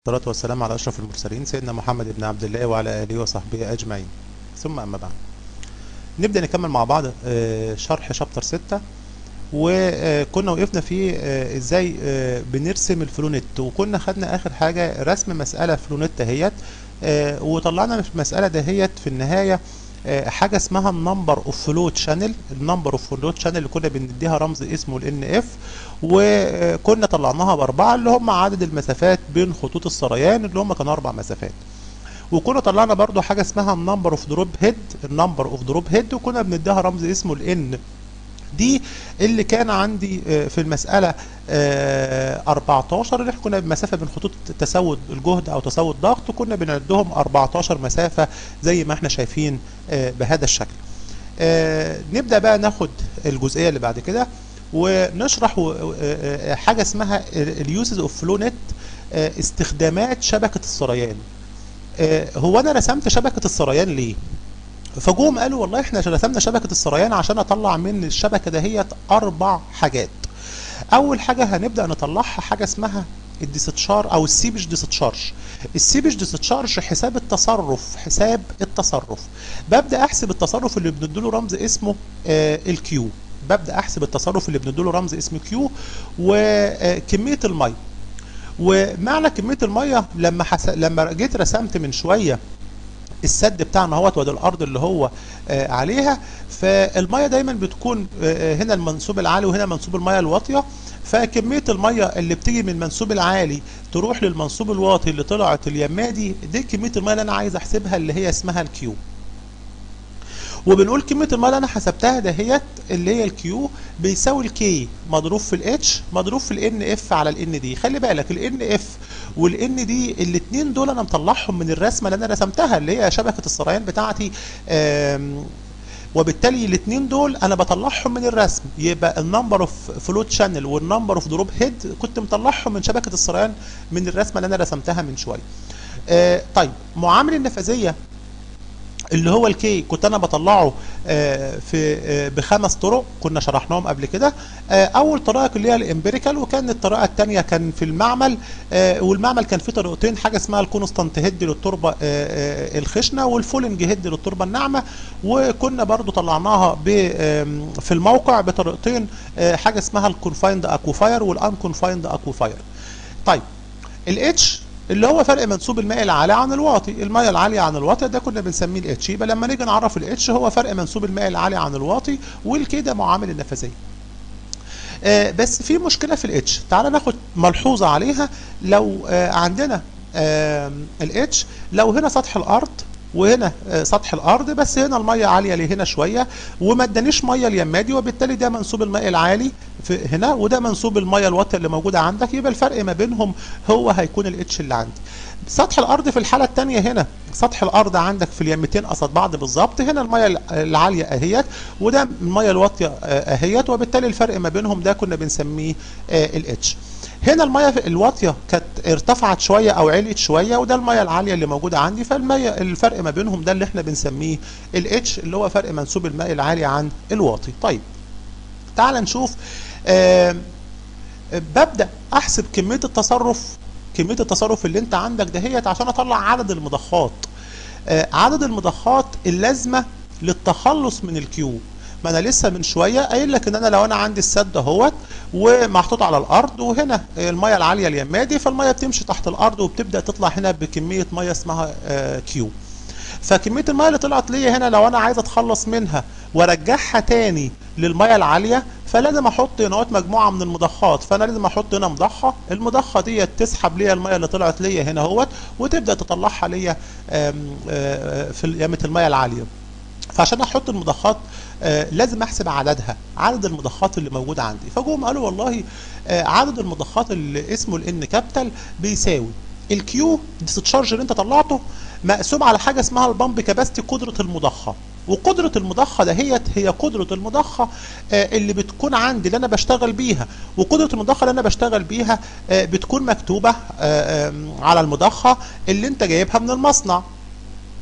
والصلاة والسلام على أشرف المرسلين سيدنا محمد بن عبد الله وعلى آله وصحبه أجمعين ثم أما بعد نبدأ نكمل مع بعض آه، شرح شابتر 6 وكنا وقفنا فيه آه، ازاي آه، بنرسم الفلونت وكنا خدنا اخر حاجة رسم مسألة فلونت اهيت آه، وطلعنا في المسألة دهيت في النهاية آه، حاجة اسمها النمبر اوف فلوت شانل النمبر اوف فلوت شانل اللي كنا بنديها رمز اسمه الان اف وكنا طلعناها باربعة اللي هم عدد المسافات بين خطوط السريان اللي هم كانوا اربع مسافات وكنا طلعنا برضو حاجة اسمها النمبر اوف دروب هيد النمبر اوف دروب هيد وكنا بنديها رمز اسمه الان دي اللي كان عندي آه، في المسألة آه، 14 اللي احنا كنا بمسافة بين خطوط تساوي الجهد او تساوي الضغط وكنا بنعدهم 14 مسافة زي ما احنا شايفين آه، بهذا الشكل آه، نبدأ بقى ناخد الجزئية اللي بعد كده ونشرح و- آه، آه، حاجة اسمها اليوزز اوف فلو نت استخدامات شبكة السريان آه، هو انا رسمت شبكة السريان ليه؟ فجوهم قالوا والله احنا رسمنا شبكة السريان عشان اطلع من الشبكة دهيت اربع حاجات اول حاجة هنبدأ نطلعها حاجة اسمها الديستشار او السيبج ديستشارج السيبج ديستشارج حساب التصرف حساب التصرف ببدأ احسب التصرف اللي بنديله رمز اسمه آه الكيو ببدأ احسب التصرف اللي بنديله رمز اسمه كيو وكمية المية ومعنى كمية المية لما حس... لما جيت رسمت من شوية السد بتاعنا اهوت وده الارض اللي هو آه، عليها فالميه دايما بتكون آه، هنا المنسوب العالي وهنا منسوب الميه الواطيه فكميه الميه اللي بتيجي من المنسوب العالي تروح للمنسوب الواطي اللي طلعت اليمادي دي كميه الميه اللي انا عايز احسبها اللي هي اسمها الكيو وبنقول كميه الميه اللي انا حسبتها دهيت اللي هي الكيو بيساوي الكي مضروب في الاتش مضروب في الان اف على الان دي خلي بالك الان اف والان دي الاثنين دول انا مطلعهم من الرسمه اللي انا رسمتها اللي هي شبكه السريان بتاعتي آم، وبالتالي الاثنين دول انا بطلعهم من الرسم يبقى النمبر اوف فلوت شانل والنمبر اوف دروب هيد كنت مطلعهم من شبكه السريان من الرسمه اللي انا رسمتها من شويه آه، طيب معامل النفاذيه اللي هو الكي كنت انا بطلعه آه، في آه، بخمس طرق كنا شرحناهم قبل كده آه، اول طريقه اللي هي الامبيريكال وكان الطريقه الثانيه كان في المعمل آه، والمعمل كان فيه طريقتين حاجه اسمها الكونستانت هيد للتربه آه، آه، الخشنه والفولنج هيد للتربه الناعمه وكنا برضو طلعناها ب- آم، في الموقع بطريقتين آه، حاجه اسمها الكونفايند اكوفاير والان كونفايند اكوفاير طيب الاتش اللي هو فرق منسوب الماء العالي عن الواطي الميه العاليه عن الواطي ده كنا بنسميه الاتش يبقى لما نيجي نعرف الاتش هو فرق منسوب الماء العالي عن الواطي والكي ده معامل النفاذيه آه، بس في مشكله في الاتش تعال ناخد ملحوظه عليها لو آه، عندنا الاتش لو هنا سطح الارض وهنا آه، سطح الارض بس هنا الميه عاليه لهنا شويه وما ادانيش ميه اليمادي وبالتالي ده منسوب الماء العالي في هنا وده منسوب الميه الواطيه اللي موجوده عندك يبقى الفرق ما بينهم هو هيكون الاتش اللي عندي سطح الارض في الحاله الثانيه هنا سطح الارض عندك في اليمتين قصاد بعض بالظبط هنا الميه العاليه اهيت وده الميه الواطيه آه، اهيت وبالتالي الفرق ما بينهم ده كنا بنسميه الاتش هنا الميه في- الواطيه كانت ارتفعت شويه او عليت شويه وده الميه العاليه اللي موجوده عندي فالميه الفرق ما بينهم ده اللي احنا بنسميه الاتش اللي هو فرق منسوب الماء العالي عن الواطي طيب تعال نشوف آم، ببدا احسب كميه التصرف كميه التصرف اللي انت عندك دهيت عشان اطلع عدد المضخات آه، عدد المضخات اللازمه للتخلص من الكيو ما انا لسه من شويه قايل لك ان انا لو انا عندي السد اهوت ومحطوط على الارض وهنا الميه العاليه اليمادي فالميه بتمشي تحت الارض وبتبدا تطلع هنا بكميه ميه اسمها آه، كيو فكميه الميه اللي طلعت ليا هنا لو انا عايز اتخلص منها وارجعها تاني للميه العاليه فلازم احط هنا اهوت مجموعه من المضخات فانا لازم احط هنا مضخه المضخه دي تسحب ليا الميه اللي طلعت ليا هنا اهوت وتبدا تطلعها ليا آم، آه، في يامه الميه العاليه فعشان احط المضخات آه لازم احسب عددها عدد المضخات اللي موجوده عندي فجم قالوا والله آه عدد المضخات اللي اسمه الان كابيتال بيساوي الكيو ديستشارج اللي انت طلعته مقسوم على حاجه اسمها البامب كاباستي قدره المضخه وقدره المضخه دهيت هي قدره المضخه آه اللي بتكون عندي اللي انا بشتغل بيها وقدره المضخه اللي انا بشتغل بيها آه بتكون مكتوبه آه آم، على المضخه اللي انت جايبها من المصنع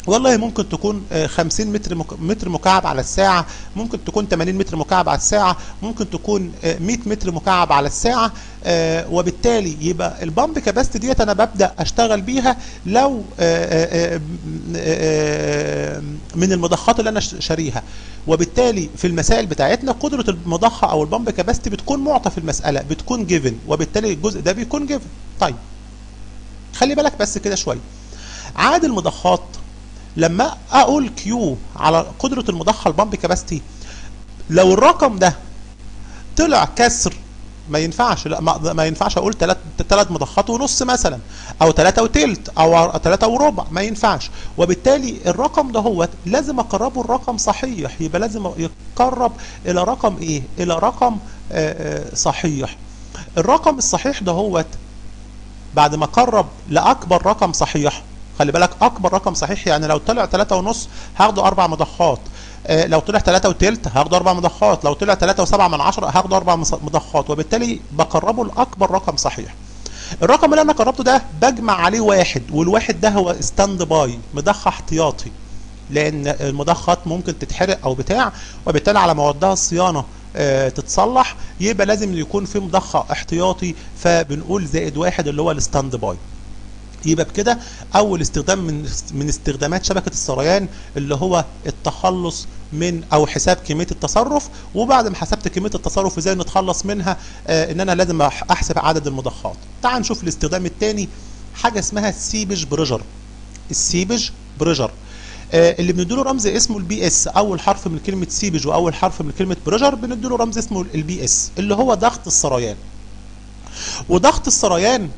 والله ممكن تكون آه، 50 متر مك- متر مكعب على الساعة ممكن تكون 80 متر مكعب على الساعة ممكن تكون آه، 100 متر مكعب على الساعة آه، وبالتالي يبقى البامب كاباستي ديت انا ببدأ اشتغل بيها لو آه، آه، آه، من المضخات اللي انا ش- شاريها وبالتالي في المسائل بتاعتنا قدرة المضخة او البامب كاباستي بتكون معطى في المسألة بتكون جيفن وبالتالي الجزء ده بيكون جيفن طيب خلي بالك بس كده شوية عاد المضخات لما اقول كيو على قدرة المضخة البامب كاباستي لو الرقم ده طلع كسر ما ينفعش لا ما, ما ينفعش اقول ثلاث ثلاث مضخات ونص مثلا او ثلاثة وتلت او ثلاثة وربع ما ينفعش وبالتالي الرقم ده هو لازم اقربه الرقم صحيح يبقى لازم يقرب الى رقم ايه الى رقم آه، آه، صحيح الرقم الصحيح ده هو بعد ما قرب لاكبر رقم صحيح خلي بالك اكبر رقم صحيح يعني لو طلع 3 ونص هاخده اربع مضخات آه، لو طلع 3 وتلت هاخده اربع مضخات لو طلع 3 و7 من عشرة هاخده اربع مص- مضخات وبالتالي بقربه لاكبر رقم صحيح الرقم اللي انا قربته ده بجمع عليه واحد والواحد ده هو ستاند باي مضخه احتياطي لان المضخات ممكن تتحرق او بتاع وبالتالي على ما ودها الصيانه آه، تتصلح يبقى لازم يكون في مضخه احتياطي فبنقول زائد واحد اللي هو الستاند باي يبقى بكده اول استخدام من من استخدامات شبكه السريان اللي هو التخلص من او حساب كميه التصرف وبعد ما حسبت كميه التصرف ازاي نتخلص منها آه ان انا لازم أح- احسب عدد المضخات تعال نشوف الاستخدام الثاني حاجه اسمها السيبج بريجر السيبج بريجر آه اللي بنديله رمز اسمه البي اس اول حرف من كلمه سيبج واول حرف من كلمه بريجر بنديله رمز اسمه البي اس اللي هو ضغط السريان وضغط السريان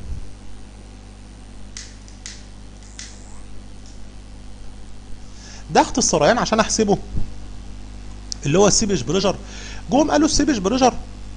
ضغط السريان عشان احسبه اللي هو السيبج بريشر جم قالوا السيبج بريشر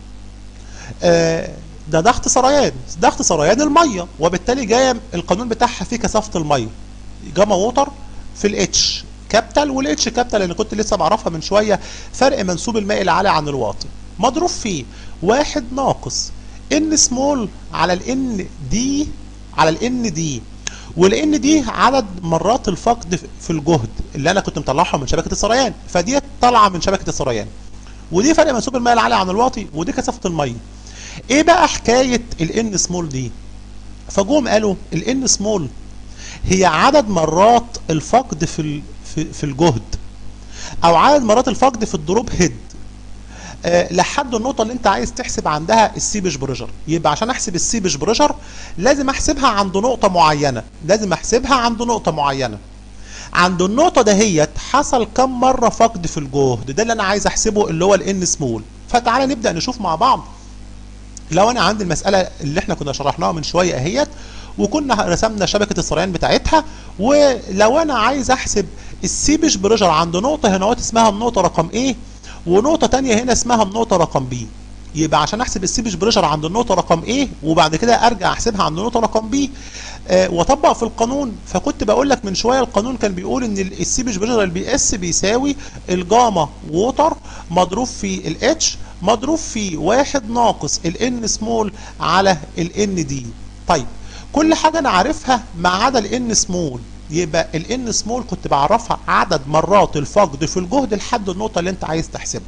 آه ده ضغط سريان ضغط سريان الميه وبالتالي جايه القانون بتاعها فيه كثافه الميه جاما ووتر في الاتش كابيتال والاتش كابيتال اللي كنت لسه بعرفها من شويه فرق منسوب الماء العالي عن الواطي مضروب فيه واحد ناقص ان سمول على الان دي على الان دي والان دي عدد مرات الفقد في الجهد اللي انا كنت مطلعها من شبكه السريان فدي طالعه من شبكه السريان ودي فرق منسوب الماء العالي عن الواطي ودي كثافه الميه ايه بقى حكايه الان سمول دي فجوم قالوا الان سمول هي عدد مرات الفقد في ال- في, في الجهد او عدد مرات الفقد في الدروب هيد آه، لحد النقطة اللي انت عايز تحسب عندها السيبج بريشر يبقى عشان احسب السيبج بريشر لازم احسبها عند نقطة معينة لازم احسبها عند نقطة معينة عند النقطة دهيت حصل كم مرة فقد في الجهد ده اللي انا عايز احسبه اللي هو الان سمول فتعالى نبدأ نشوف مع بعض لو انا عندي المسألة اللي احنا كنا شرحناها من شوية اهيت وكنا رسمنا شبكة السريان بتاعتها ولو انا عايز احسب السيبج بريشر عند نقطة هنا اسمها النقطة رقم ايه ونقطة تانية هنا اسمها النقطة رقم بي يبقى عشان احسب السيبج بريشر عند النقطة رقم ايه وبعد كده ارجع احسبها عند النقطة رقم بي آه واطبق في القانون فكنت بقول لك من شوية القانون كان بيقول ان ال- السيبج بريشر البي اس بيساوي الجاما ووتر مضروب في الاتش مضروب في واحد ناقص الان سمول على الان دي طيب كل حاجة انا عارفها ما عدا الان سمول يبقى الان سمول كنت بعرفها عدد مرات الفقد في الجهد لحد النقطة اللي انت عايز تحسبها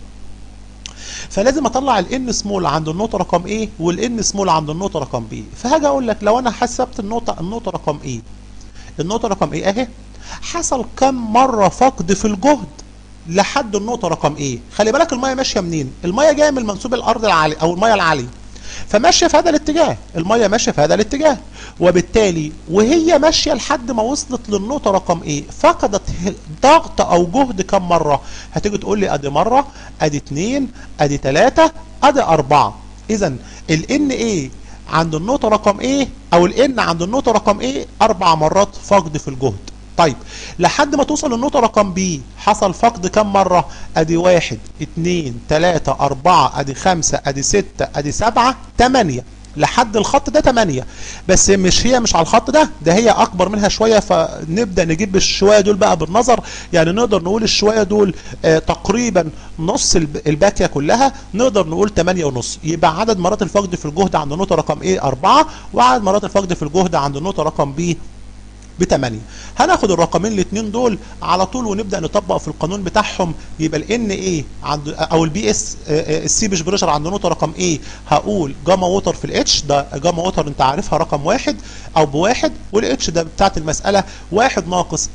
فلازم اطلع الان سمول عند النقطة رقم ايه والان سمول عند النقطة رقم بي فهاجي اقول لك لو انا حسبت النقطة النقطة رقم ايه النقطة رقم ايه اهي حصل كم مرة فقد في الجهد لحد النقطة رقم ايه خلي بالك المية ماشية منين المية جاية من منسوب الارض العالي او المية العالية فماشيه في هذا الاتجاه الميه ماشيه في هذا الاتجاه وبالتالي وهي ماشيه لحد ما وصلت للنقطه رقم ايه فقدت ه- ضغط او جهد كم مره هتيجي تقول لي ادي مره ادي اتنين ادي تلاته ادي اربعه اذا الان ايه عند النقطه رقم ايه او الان عند النقطه رقم ايه اربع مرات فقد في الجهد طيب لحد ما توصل للنقطة رقم بي حصل فقد كم مرة؟ ادي واحد اتنين تلاتة اربعة ادي خمسة ادي ستة ادي سبعة تمانية لحد الخط ده تمانية بس مش هي مش على الخط ده ده هي اكبر منها شوية فنبدأ نجيب الشوية دول بقى بالنظر يعني نقدر نقول الشوية دول آه تقريبا نص الب- الباكية كلها نقدر نقول تمانية ونص يبقى عدد مرات الفقد في الجهد عند النقطة رقم ايه اربعة وعدد مرات الفقد في الجهد عند النقطة رقم بي ب 8 هناخد الرقمين الاثنين دول على طول ونبدا نطبق في القانون بتاعهم يبقى الان ايه عند او البي اس السي بيش بريشر عند نقطه رقم ايه هقول جاما ووتر في الاتش ده جاما ووتر انت عارفها رقم واحد او بواحد والاتش ده بتاعت المساله واحد ناقص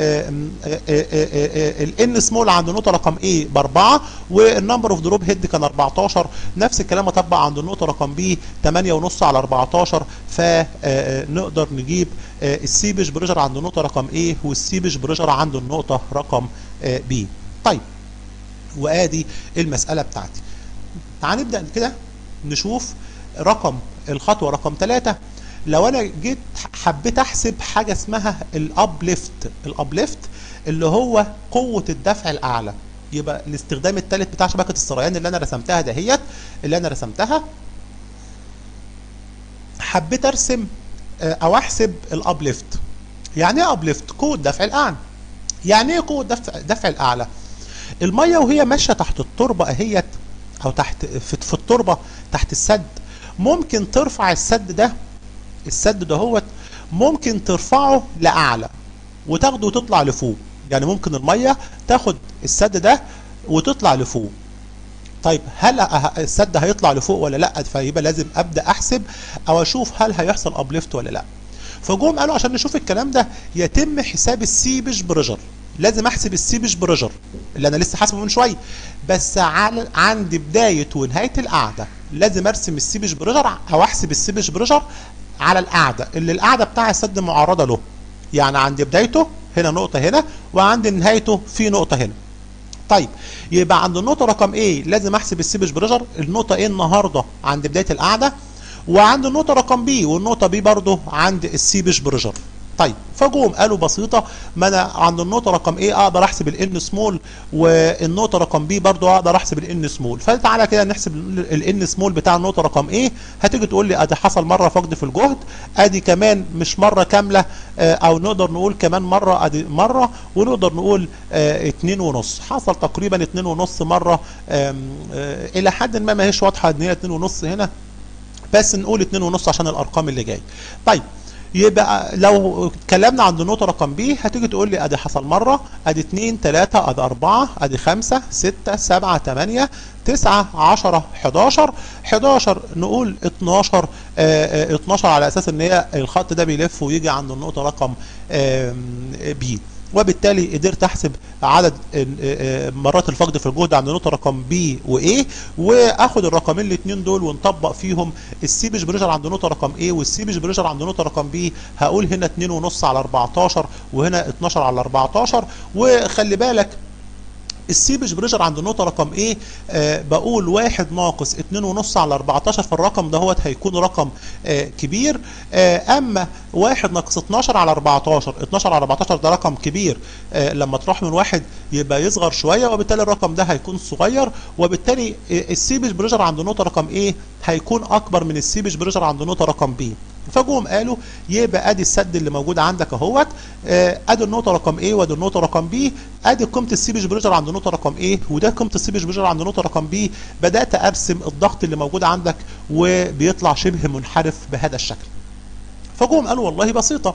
الان سمول عند نقطه رقم ايه باربعه والنمبر اوف دروب هيد كان 14 نفس الكلام اطبق عند النقطه رقم بي 8 ونص على 14 فنقدر نجيب السي بيش بريشر عند النقطه رقم ايه والسي بيش بريشر عند النقطه رقم بي طيب وادي المساله بتاعتي تعال نبدا كده نشوف رقم الخطوه رقم 3 لو انا جيت حبيت احسب حاجه اسمها الابليفت الابليفت اللي هو قوه الدفع الاعلى يبقى الاستخدام الثالث بتاع شبكه السريان اللي انا رسمتها دهيت اللي انا رسمتها حبيت ارسم او احسب الابليفت يعني ايه ابليفت قوه دفع الاعلى يعني ايه قوه دفع دفع الاعلى الميه وهي ماشيه تحت التربه اهيت او تحت في, في التربه تحت السد ممكن ترفع السد ده السد دهوت ممكن ترفعه لاعلى وتاخده وتطلع لفوق يعني ممكن الميه تاخد السد ده وتطلع لفوق طيب هل السد هيطلع لفوق ولا لا فيبقى لازم ابدا احسب او اشوف هل هيحصل ابليفت ولا لا فجم قالوا عشان نشوف الكلام ده يتم حساب السيبش بريشر لازم احسب السيبش بريشر اللي انا لسه حاسبه من شويه بس على عند بدايه ونهايه القعده لازم ارسم السيبش بريشر او احسب السيبش بريشر على القعده اللي القعده بتاع السد معرضه له يعني عند بدايته هنا نقطه هنا وعند نهايته في نقطه هنا طيب يبقى عند النقطه رقم ايه لازم احسب السيبش بريشر النقطه ايه النهارده عند بدايه القعده وعند النقطه رقم بي والنقطه بي برضه عند السيبش بريشر طيب فجوم قالوا بسيطه ما انا عند النقطه رقم ايه اقدر احسب الان سمول والنقطه رقم بي برضو اقدر احسب الان سمول فتعالى كده نحسب الان سمول بتاع النقطه رقم ايه هتيجي تقول لي ادي حصل مره فقد في الجهد ادي كمان مش مره كامله او نقدر نقول كمان مره ادي مره ونقدر نقول اه اتنين ونص حصل تقريبا اتنين ونص مره اه اه الى حد ما ما هيش واضحه ان هي اتنين ونص هنا بس نقول اتنين ونص عشان الارقام اللي جاي طيب يبقى لو اتكلمنا عند النقطه رقم بي هتيجي تقول لي ادي حصل مره ادي 2 3 ادي 4 ادي 5 6 7 8 9 10 11 11 نقول 12 اه 12 على اساس ان هي الخط ده بيلف ويجي عند النقطه رقم اه بي وبالتالي قدرت احسب عدد مرات الفقد في الجهد عند نقطه رقم بي وايه واخد الرقمين الاثنين دول ونطبق فيهم السيبش بريشر عند نقطه رقم ايه والسيبش بريشر عند نقطه رقم بي هقول هنا 2.5 على 14 وهنا 12 على 14 وخلي بالك السيبش بريشر عند النقطه رقم ايه آه بقول واحد ناقص اتنين ونص على 14 فالرقم دهوت هيكون رقم آه كبير آه اما واحد ناقص 12 على 14 12 على 14 ده رقم كبير آه لما تروح من واحد يبقى يصغر شويه وبالتالي الرقم ده هيكون صغير وبالتالي السيبش بريشر عند النقطه رقم ايه هيكون اكبر من السيبش بريشر عند النقطه رقم بي فجوهم قالوا يبقى ادي السد اللي موجود عندك اهوت ادي النقطه رقم ايه وادي النقطه رقم بي ادي قيمه السيبش بريشر عند النقطه رقم ايه وده قيمه السيبش بريشر عند النقطه رقم بي بدات ارسم الضغط اللي موجود عندك وبيطلع شبه منحرف بهذا الشكل فجوهم قالوا والله بسيطه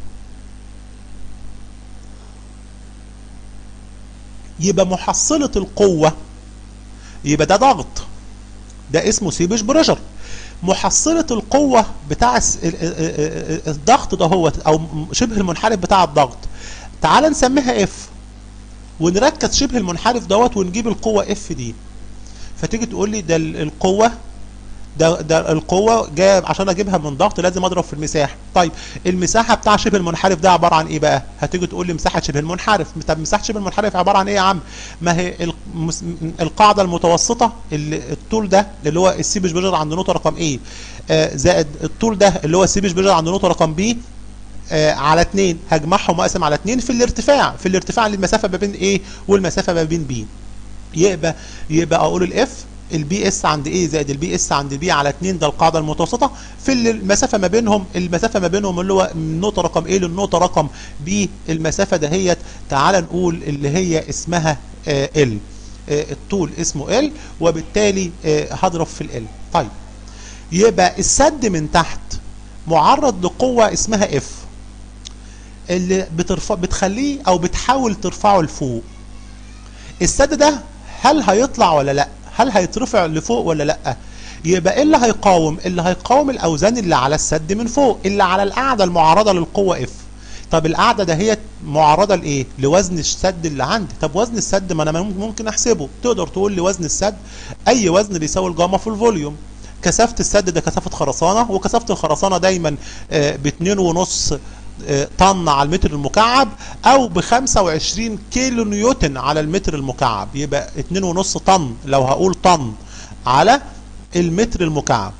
يبقى محصله القوه يبقى ده ضغط ده اسمه سيبش بريشر محصلة القوة بتاع الضغط ده هو او شبه المنحرف بتاع الضغط تعال نسميها اف ونركز شبه المنحرف دوت ونجيب القوة اف دي فتيجي تقول لي ده القوة ده ده القوة جاية عشان اجيبها من ضغط لازم اضرب في المساحة طيب المساحة بتاع شبه المنحرف ده عبارة عن ايه بقى هتيجي تقول لي مساحة شبه المنحرف طب مساحة شبه المنحرف عبارة عن ايه يا عم ما هي القاعدة المتوسطة اللي الطول ده اللي هو السيبش بريشر عند نقطة رقم ايه آه زائد الطول ده اللي هو السيبش بريشر عند نقطة رقم بي آه على 2 هجمعهم واقسم على 2 في الارتفاع في الارتفاع المسافة ما بين ايه والمسافة ما بين بي يبقى يبقى اقول الاف البي اس عند ايه زائد البي اس عند بي على 2 ده القاعده المتوسطه في المسافه ما بينهم المسافه ما بينهم اللي هو من النقطه رقم ايه للنقطه رقم بي المسافه دهيت تعال نقول اللي هي اسمها آه ال آه الطول اسمه ال وبالتالي آه هضرب في ال طيب يبقى السد من تحت معرض لقوه اسمها اف اللي بترفع بتخليه او بتحاول ترفعه لفوق السد ده هل هيطلع ولا لا هل هيترفع لفوق ولا لا يبقى ايه اللي هيقاوم اللي هيقاوم الاوزان اللي على السد من فوق اللي على القاعده المعرضه للقوه اف طب القاعده ده هي معرضه لايه لوزن السد اللي عندي طب وزن السد ما انا ممكن احسبه تقدر تقول لي وزن السد اي وزن بيساوي الجاما في الفوليوم كثافه السد ده كثافه خرسانه وكثافه الخرسانه دايما باتنين ونص طن على المتر المكعب او ب 25 كيلو نيوتن على المتر المكعب يبقى 2.5 طن لو هقول طن على المتر المكعب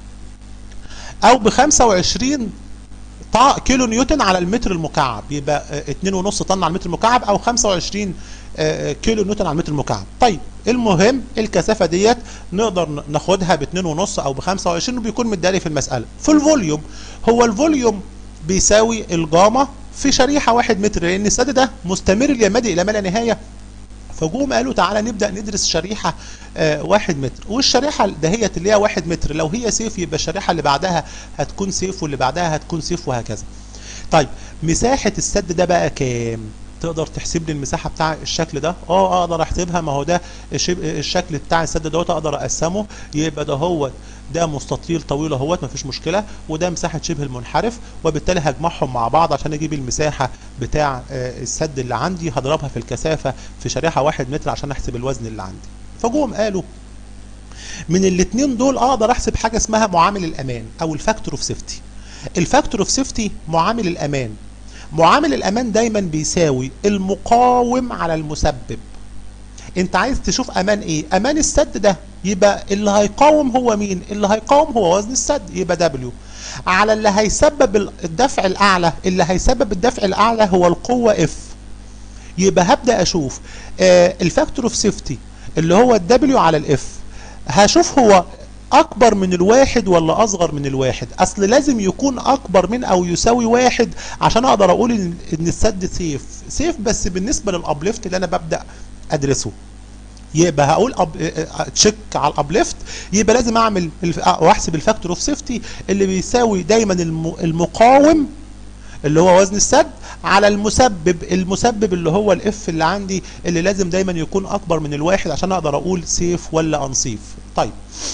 او ب 25 كيلو نيوتن على المتر المكعب يبقى 2.5 طن على المتر المكعب او 25 كيلو نيوتن على المتر المكعب طيب المهم الكثافه ديت نقدر ناخدها ب 2.5 او ب 25 وبيكون مدالي في المساله في الفوليوم هو الفوليوم بيساوي الجاما في شريحه 1 متر لان السد ده مستمر اليمادي الى ما لا نهايه فجوم قالوا تعالى نبدا ندرس شريحه آه واحد متر والشريحه دهيت اللي هي واحد متر لو هي سيف يبقى الشريحه اللي بعدها هتكون سيف واللي بعدها هتكون سيف وهكذا طيب مساحه السد ده بقى كام تقدر تحسب لي المساحه بتاع الشكل ده اه اقدر احسبها ما هو ده الشكل بتاع السد دوت اقدر اقسمه يبقى ده هو ده مستطيل طويل اهوت مفيش مشكله وده مساحه شبه المنحرف وبالتالي هجمعهم مع بعض عشان اجيب المساحه بتاع السد اللي عندي هضربها في الكثافه في شريحه واحد متر عشان احسب الوزن اللي عندي فجوهم قالوا من الاثنين دول اقدر احسب حاجه اسمها معامل الامان او الفاكتور اوف سيفتي الفاكتور اوف سيفتي معامل الامان معامل الامان دايما بيساوي المقاوم على المسبب انت عايز تشوف امان ايه امان السد ده يبقى اللي هيقاوم هو مين اللي هيقاوم هو وزن السد يبقى دبليو على اللي هيسبب الدفع الاعلى اللي هيسبب الدفع الاعلى هو القوه اف يبقى هبدا اشوف آه الفاكتور اوف سيفتي اللي هو الدبليو على الاف هشوف هو اكبر من الواحد ولا اصغر من الواحد اصل لازم يكون اكبر من او يساوي واحد عشان اقدر اقول ان السد سيف سيف بس بالنسبه للابليفت اللي انا ببدا ادرسه يبقى هقول أب... تشيك على الابليفت يبقى لازم اعمل واحسب الفاكتور اوف سيفتي اللي بيساوي دايما الم... المقاوم اللي هو وزن السد على المسبب المسبب اللي هو الاف اللي عندي اللي لازم دايما يكون اكبر من الواحد عشان اقدر اقول سيف ولا انصيف طيب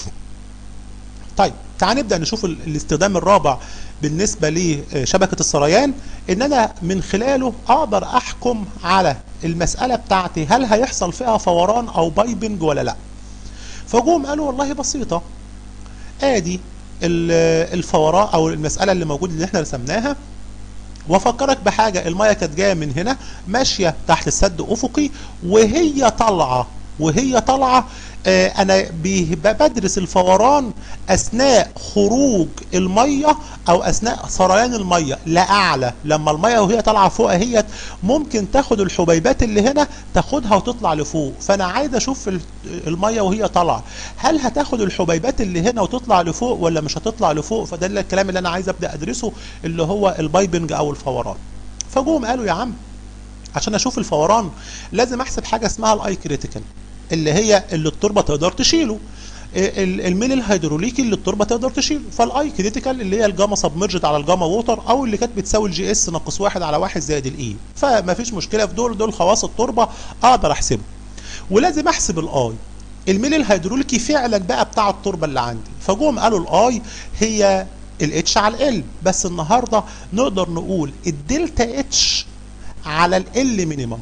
طيب تعال نبدا نشوف الاستخدام الرابع بالنسبه لشبكه السريان ان انا من خلاله اقدر احكم على المساله بتاعتي هل هيحصل فيها فوران او بايبنج ولا لا فجوم قالوا والله بسيطه ادي الفوران او المساله اللي موجوده اللي احنا رسمناها وافكرك بحاجه الميه كانت جايه من هنا ماشيه تحت السد افقي وهي طالعه وهي طالعه آه انا بدرس الفوران اثناء خروج الميه او اثناء سريان الميه لاعلى لما الميه وهي طالعه فوق اهيت ممكن تاخد الحبيبات اللي هنا تاخدها وتطلع لفوق فانا عايز اشوف الميه وهي طالعه هل هتاخد الحبيبات اللي هنا وتطلع لفوق ولا مش هتطلع لفوق فده الكلام اللي انا عايز ابدا ادرسه اللي هو البايبنج او الفوران فجوهم قالوا يا عم عشان اشوف الفوران لازم احسب حاجه اسمها الاي كريتيكال اللي هي اللي التربه تقدر تشيله الميل الهيدروليكي اللي التربه تقدر تشيله فالاي كريتيكال اللي هي الجاما سبمرجد على الجاما ووتر او اللي كانت بتساوي الجي اس ناقص واحد على واحد زائد الاي فما فيش مشكله في دول دول خواص التربه اقدر احسبه ولازم احسب الاي الميل الهيدروليكي فعلا بقى بتاع التربه اللي عندي فجوهم قالوا الاي هي الاتش على ال بس النهارده نقدر نقول الدلتا اتش على ال مينيمم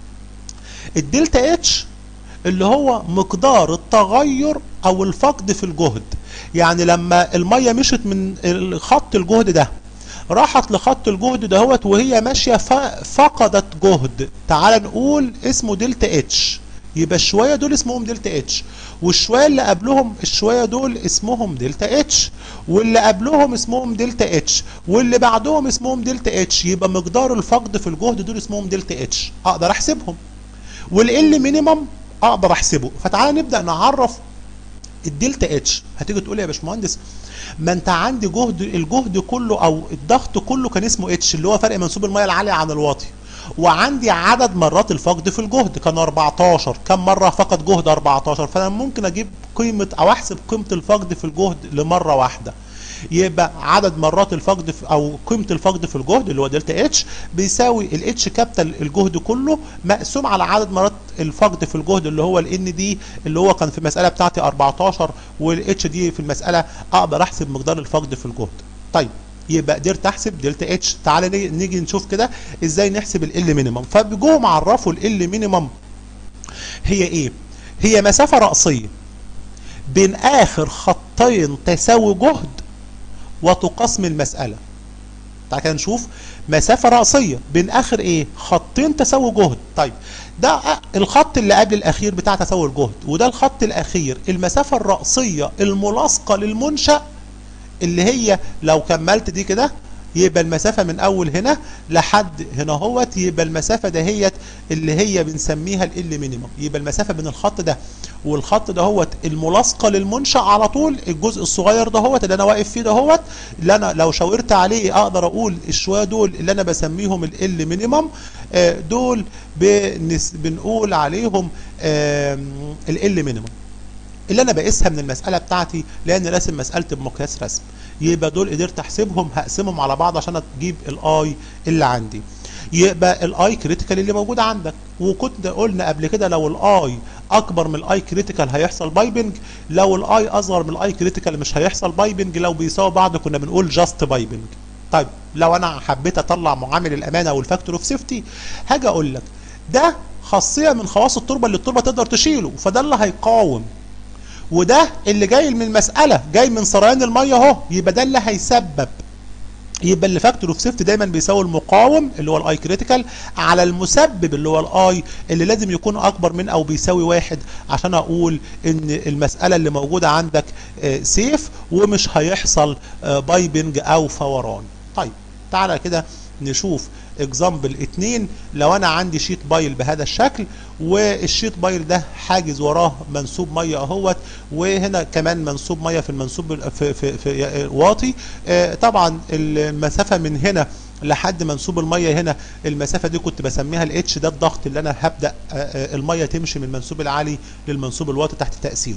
الدلتا اتش اللي هو مقدار التغير او الفقد في الجهد يعني لما الميه مشت من خط الجهد ده راحت لخط الجهد دهوت وهي ماشيه فقدت جهد تعال نقول اسمه دلتا اتش يبقى الشويه دول اسمهم دلتا اتش والشويه اللي قبلهم الشويه دول اسمهم دلتا اتش واللي قبلهم اسمهم دلتا اتش واللي بعدهم اسمهم دلتا اتش يبقى مقدار الفقد في الجهد دول اسمهم دلتا اتش اقدر احسبهم والال مينيمم اقدر احسبه فتعالى نبدا نعرف الدلتا اتش هتيجي تقول يا باشمهندس ما انت عندي جهد الجهد كله او الضغط كله كان اسمه اتش اللي هو فرق منسوب الميه العاليه عن الواطي وعندي عدد مرات الفقد في الجهد كان 14 كم مره فقد جهد 14 فانا ممكن اجيب قيمه او احسب قيمه الفقد في الجهد لمره واحده يبقى عدد مرات الفقد في او قيمه الفقد في الجهد اللي هو دلتا اتش بيساوي الاتش كابيتال الجهد كله مقسوم على عدد مرات الفقد في الجهد اللي هو الان دي اللي هو كان في المساله بتاعتي 14 والاتش دي في المساله اقدر احسب مقدار الفقد في الجهد طيب يبقى قدرت احسب دلتا اتش تعالى نيجي نشوف كده ازاي نحسب ال مينيمم فبيجوا عرفوا ال مينيمم هي ايه هي مسافه رأسيه بين اخر خطين تساوي جهد وتقسم المساله تعالى كده نشوف مسافه رأسيه بين اخر ايه خطين تساوي جهد طيب ده الخط اللي قبل الاخير بتاع تساوي الجهد وده الخط الاخير المسافه الرأسيه الملاصقه للمنشأ اللي هي لو كملت دي كده يبقى المسافة من أول هنا لحد هنا هوت يبقى المسافة دهيت اللي هي بنسميها ال مينيمم يبقى المسافة بين الخط ده والخط ده هوت الملاصقة للمنشأ على طول الجزء الصغير ده هوت اللي أنا واقف فيه ده هوت اللي أنا لو شاورت عليه أقدر أقول الشوية دول اللي أنا بسميهم ال مينيمم دول بنس بنقول عليهم ال مينيمم اللي انا بقيسها من المساله بتاعتي لان راسم مساله بمقياس رسم يبقى دول قدرت احسبهم هقسمهم على بعض عشان تجيب الاي اللي عندي يبقى الاي كريتيكال اللي موجود عندك وكنت قلنا قبل كده لو الاي اكبر من الاي كريتيكال هيحصل بايبنج لو الاي اصغر من الاي كريتيكال مش هيحصل بايبنج لو بيساوي بعض كنا بنقول جاست بايبنج طيب لو انا حبيت اطلع معامل الامانه والفاكتور اوف سيفتي هاجي اقول لك ده خاصيه من خواص التربه اللي التربه تقدر تشيله فده اللي هيقاوم وده اللي جاي من المسألة جاي من سريان المية اهو يبقى ده اللي هيسبب يبقى اللي فاكتور اوف سيفتي دايما بيساوي المقاوم اللي هو الاي كريتيكال على المسبب اللي هو الاي اللي لازم يكون اكبر من او بيساوي واحد عشان اقول ان المسألة اللي موجودة عندك سيف ومش هيحصل بايبنج او فوران طيب تعالى كده نشوف اكزامبل 2 لو انا عندي شيت بايل بهذا الشكل والشيت بايل ده حاجز وراه منسوب ميه اهوت وهنا كمان منسوب ميه في المنسوب في في, في واطي آه طبعا المسافه من هنا لحد منسوب الميه هنا المسافه دي كنت بسميها الاتش ده الضغط اللي انا هبدا آه الميه تمشي من المنسوب العالي للمنسوب الواطي تحت تاثيره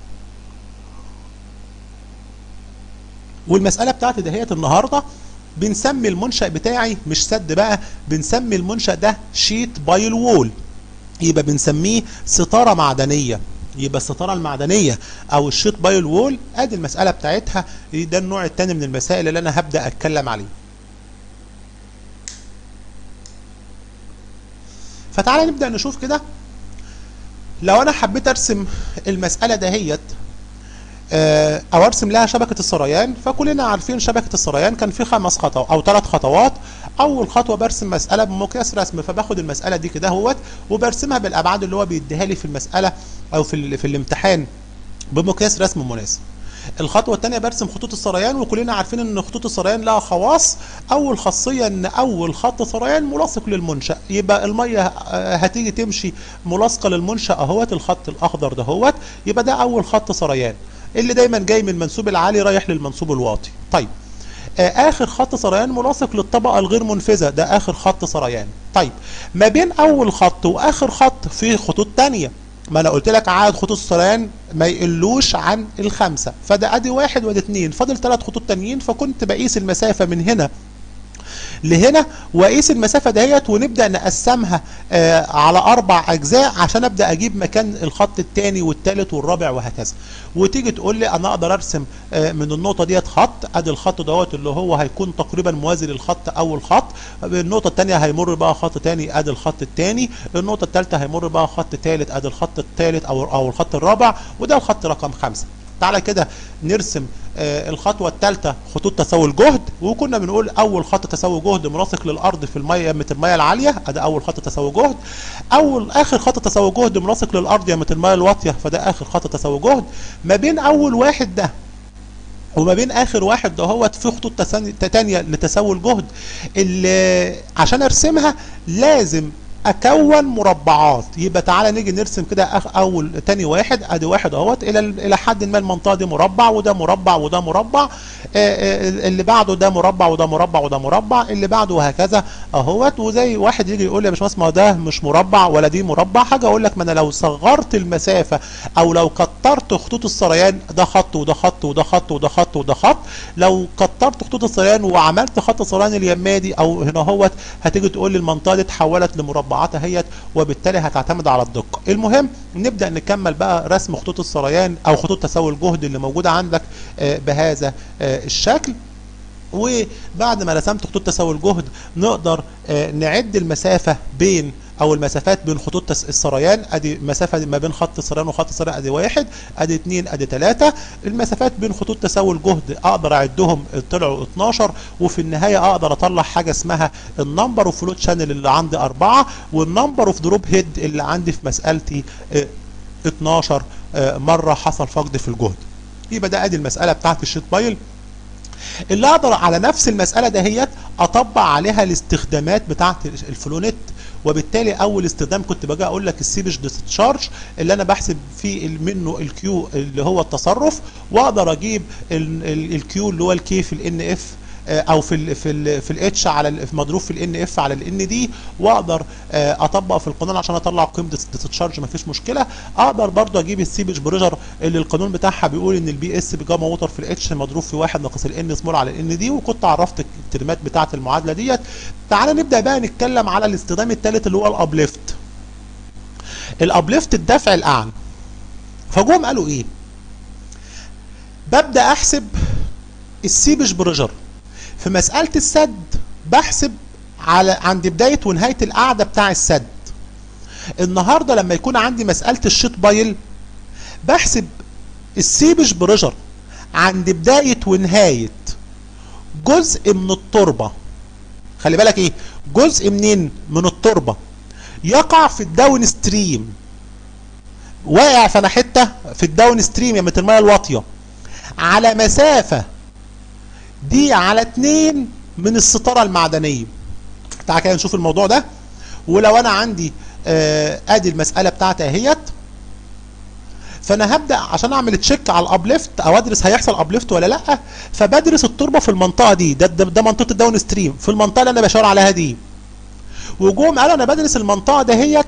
والمساله بتاعتي دهيت النهارده بنسمي المنشأ بتاعي مش سد بقى بنسمي المنشأ ده شيت بايل وول يبقى بنسميه ستارة معدنية يبقى الستارة المعدنية او الشيت بايل وول ادي المسألة بتاعتها ده النوع الثاني من المسائل اللي انا هبدأ اتكلم عليه فتعالى نبدأ نشوف كده لو انا حبيت ارسم المسألة دهيت او ارسم لها شبكه السريان فكلنا عارفين شبكه السريان كان في خمس خطوات او ثلاث خطوات اول خطوه برسم مساله بمقياس رسم فباخد المساله دي كده اهوت وبرسمها بالابعاد اللي هو بيديها لي في المساله او في في الامتحان بمقياس رسم مناسب الخطوه الثانيه برسم خطوط السريان وكلنا عارفين ان خطوط السريان لها خواص اول خاصيه ان اول خط سريان ملاصق للمنشا يبقى الميه هتيجي تمشي ملاصقه للمنشا اهوت الخط الاخضر دهوت يبقى ده اول خط سريان اللي دايما جاي من المنسوب العالي رايح للمنسوب الواطي طيب آه اخر خط سريان ملاصق للطبقه الغير منفذه ده اخر خط سريان طيب ما بين اول خط واخر خط في خطوط تانية ما انا قلت لك عدد خطوط السريان ما يقلوش عن الخمسه فده ادي واحد وادي اتنين فاضل ثلاث خطوط تانيين فكنت بقيس المسافه من هنا لهنا واقيس المسافه دهيت ونبدا نقسمها آه على اربع اجزاء عشان ابدا اجيب مكان الخط الثاني والثالث والرابع وهكذا وتيجي تقول لي انا اقدر ارسم آه من النقطه ديت خط ادي الخط دوت اللي هو هيكون تقريبا موازي للخط اول خط النقطه الثانيه هيمر بقى خط ثاني ادي الخط الثاني النقطه الثالثه هيمر بقى خط ثالث ادي الخط الثالث او او الخط الرابع وده الخط رقم خمسة تعالى كده نرسم آه الخطوه الثالثه خطوط تساوي الجهد وكنا بنقول اول خط تساوي جهد ملاصق للارض في الميه يمه الميه العاليه ادي اول خط تساوي جهد اول اخر خط تساوي جهد ملاصق للارض يمه الميه الواطيه فده اخر خط تساوي جهد ما بين اول واحد ده وما بين اخر واحد دهوت في خطوط تانية لتساوي الجهد اللي عشان ارسمها لازم اكون مربعات يبقى تعالى نيجي نرسم كده أخ اول تاني واحد ادي واحد اهوت الى الى حد ما المنطقه دي مربع وده مربع وده مربع آه، آه، اللي بعده ده مربع وده مربع وده مربع اللي بعده وهكذا اهوت وزي واحد يجي يقول لي يا باشمهندس ما هو ده مش مربع ولا دي مربع حاجه اقول لك ما انا لو صغرت المسافه او لو كترت خطوط السريان ده خط وده خط وده خط وده خط وده خط لو كترت خطوط السريان وعملت خط السريان اليمادي او هنا اهوت هتيجي تقول لي المنطقه دي اتحولت لمربعات اهيت وبالتالي هتعتمد على الدقه المهم نبدا نكمل بقى رسم خطوط السريان او خطوط تساوي الجهد اللي موجوده عندك آه، بهذا آه، الشكل وبعد ما رسمت خطوط تساوي الجهد نقدر آه، نعد المسافة بين او المسافات بين خطوط تس- السريان ادي مسافة ما بين خط السريان وخط السريان ادي واحد ادي اتنين ادي تلاتة المسافات بين خطوط تساوي الجهد اقدر اعدهم طلعوا 12 وفي النهاية اقدر اطلع حاجة اسمها النمبر اوف فلوت شانل اللي عندي اربعة والنمبر اوف دروب هيد اللي عندي في مسألتي آه، 12 آه، مرة حصل فقد في الجهد يبقى ده ادي المسألة بتاعت الشيت بايل اللي اقدر على نفس المساله دهيت اطبق عليها الاستخدامات بتاعه الفلونت وبالتالي اول استخدام كنت باجي اقول لك السيبج ديسشارج اللي انا بحسب فيه منه الكيو اللي هو التصرف واقدر اجيب الكيو اللي هو الكي في الان اف او في ال في ال في الاتش على ال- مضروب في الان اف على الان دي واقدر آه، اطبق في القانون عشان اطلع قيمه الديسشارج مفيش مشكله اقدر برضو اجيب السيبج بريشر اللي القانون بتاعها بيقول ان البي اس بجاما ووتر في الاتش مضروب في 1 ناقص الان سمول على الان دي وكنت عرفت الترمات بتاعه المعادله ديت تعالى نبدا بقى نتكلم على الاستخدام الثالث اللي هو الابليفت الابليفت الدفع الاعلى فجم قالوا ايه ببدا احسب السيبج بريشر في مسألة السد بحسب على عند بداية ونهاية القعدة بتاع السد النهاردة لما يكون عندي مسألة الشيت بايل بحسب السيبج بريشر عند بداية ونهاية جزء من التربة خلي بالك ايه جزء منين من التربة يقع في الداون ستريم واقع في أنا حتة في الداون ستريم يا المية الواطية على مسافة دي على اتنين من الستارة المعدنية تعال كده نشوف الموضوع ده ولو انا عندي آه، ادي المسألة بتاعتي اهيت فانا هبدا عشان اعمل تشيك على الابليفت او ادرس هيحصل ابليفت ولا لا فبدرس التربه في المنطقه دي ده, ده, ده منطقه الداون ستريم في المنطقه اللي انا بشاور عليها دي وجوم قالوا انا بدرس المنطقه دهيت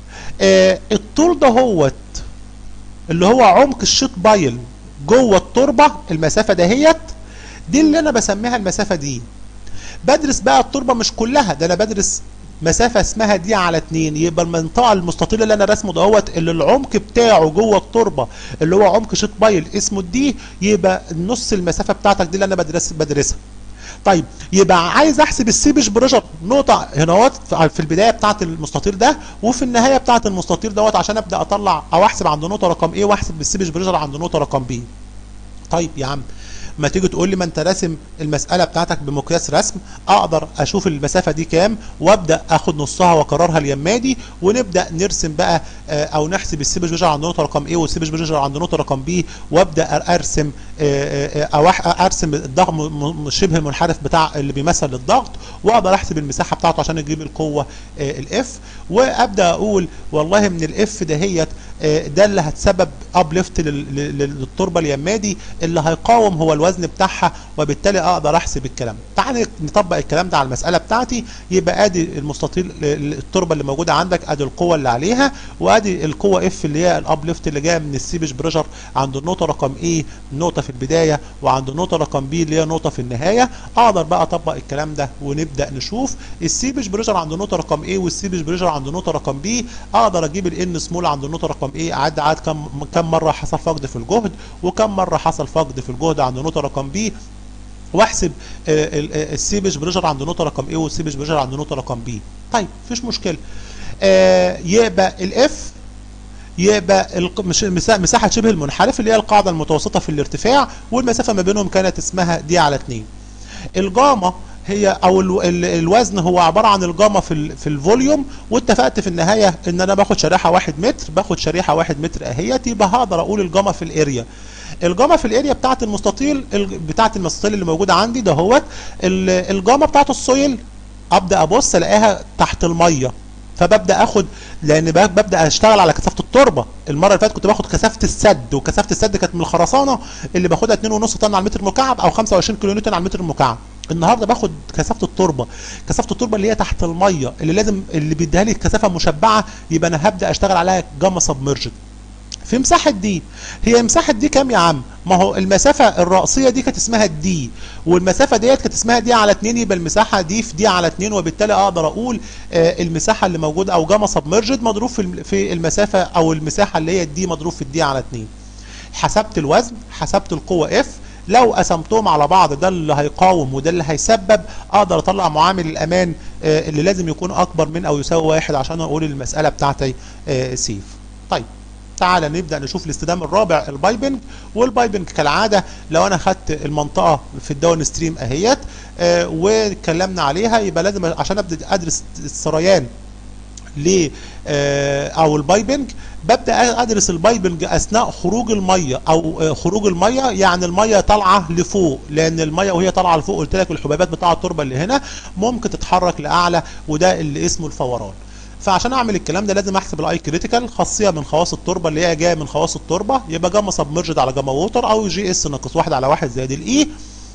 آه الطول ده هوت اللي هو عمق الشيت بايل جوه التربه المسافه دهيت دي اللي انا بسميها المسافه دي بدرس بقى التربه مش كلها ده انا بدرس مسافه اسمها دي على اتنين يبقى المنطقه المستطيله اللي انا راسمه دهوت اللي العمق بتاعه جوه التربه اللي هو عمق شيت بايل اسمه الدي يبقى نص المسافه بتاعتك دي اللي انا بدرس بدرسها طيب يبقى عايز احسب السيبج بريشر نقطه هنا اهوت في البدايه بتاعه المستطيل ده وفي النهايه بتاعه المستطيل دوت عشان ابدا اطلع او احسب عند نقطه رقم ايه واحسب السيبج بريشر عند نقطه رقم بي طيب يا عم ما تيجي تقول لي ما انت راسم المساله بتاعتك بمقياس رسم اقدر اشوف المسافه دي كام وابدا اخد نصها واكررها اليمادي ونبدا نرسم بقى آه، او نحسب السيبج بريشر عند نقطه رقم ايه والسيبج بريشر عند نقطه رقم بي وابدا ارسم آه، آه، او أح- ارسم الضغط م- م- شبه المنحرف بتاع اللي بيمثل للضغط واقدر احسب المساحه بتاعته عشان اجيب القوه الاف وابدا اقول والله من الاف دهيت آه، ده اللي هتسبب ابليفت للتربه اليمادي اللي هيقاوم هو الوزن بتاعها وبالتالي اقدر احسب الكلام تعال نطبق الكلام ده على المساله بتاعتي يبقى ادي المستطيل التربه اللي موجوده عندك ادي القوه اللي عليها وادي القوه اف اللي هي الابليفت اللي جايه من السيبج بريشر عند النقطه رقم ايه نقطه في البدايه وعند النقطه رقم بي اللي هي نقطه في النهايه اقدر بقى اطبق الكلام ده ونبدا نشوف السيبج بريشر عند النقطه رقم ايه والسيبج بريشر عند النقطه رقم بي اقدر اجيب الان سمول عند النقطه رقم ايه اعد عاد كم كم مره حصل فقد في الجهد وكم مره حصل فقد في الجهد عند نقطه رقم بي واحسب آه، ال- آه، السيبج بريشر عند نقطه رقم ايه والسيبج بريشر عند نقطه رقم بي طيب مفيش مشكله آه، يبقى الاف يبقى الق- مش- مسا- مساحه شبه المنحرف اللي هي القاعده المتوسطه في الارتفاع والمسافه ما بينهم كانت اسمها دي على 2 الجاما هي او ال- ال- الوزن هو عباره عن الجاما في ال- في الفوليوم واتفقت في النهايه ان انا باخد شريحه 1 متر باخد شريحه 1 متر اهيت يبقى هقدر اقول الجاما في الاريا الجاما في الاريا بتاعه المستطيل ال- بتاعه المستطيل اللي موجوده عندي دهوت ال- الجاما بتاعه السويل ابدا ابص الاقيها تحت الميه فببدا اخد لان ب- ببدا اشتغل على كثافه التربه المره اللي فاتت كنت باخد كثافه السد وكثافه السد كانت من الخرسانه اللي باخدها 2.5 طن على المتر المكعب او 25 كيلو نيوتن على المتر المكعب النهارده باخد كثافه التربه كثافه التربه اللي هي تحت الميه اللي لازم اللي بيديها لي كثافه مشبعه يبقى انا هبدا اشتغل عليها جاما سبمرجد في مساحة دي هي مساحة دي كام يا عم؟ ما هو المسافة الرأسية دي كانت اسمها الدي والمسافة ديت كانت اسمها دي على 2 يبقى المساحة دي في دي على 2 وبالتالي اقدر اقول آه المساحة اللي موجودة او جاما سبمرجد مضروب في الم- في المسافة او المساحة اللي هي الدي مضروب في الدي على 2 حسبت الوزن حسبت القوة اف لو قسمتهم على بعض ده اللي هيقاوم وده اللي هيسبب اقدر اطلع معامل الامان آه، اللي لازم يكون اكبر من او يساوي واحد عشان اقول المسألة بتاعتي آه، سيف طيب تعالى نبدا نشوف الاستخدام الرابع البايبنج والبايبنج كالعاده لو انا خدت المنطقه في الداون ستريم اهيت آه، واتكلمنا عليها يبقى لازم عشان ابدا ادرس السريان ل آه، او البايبنج ببدا ادرس البايبنج اثناء خروج الميه او آه، خروج الميه يعني الميه طالعه لفوق لان الميه وهي طالعه لفوق قلت لك الحبيبات بتاع التربه اللي هنا ممكن تتحرك لاعلى وده اللي اسمه الفوران فعشان اعمل الكلام ده لازم احسب الاي كريتيكال خاصيه من خواص التربه اللي هي جايه من خواص التربه يبقى جاما سبمرجد على جاما ووتر او جي اس ناقص واحد على واحد زائد الاي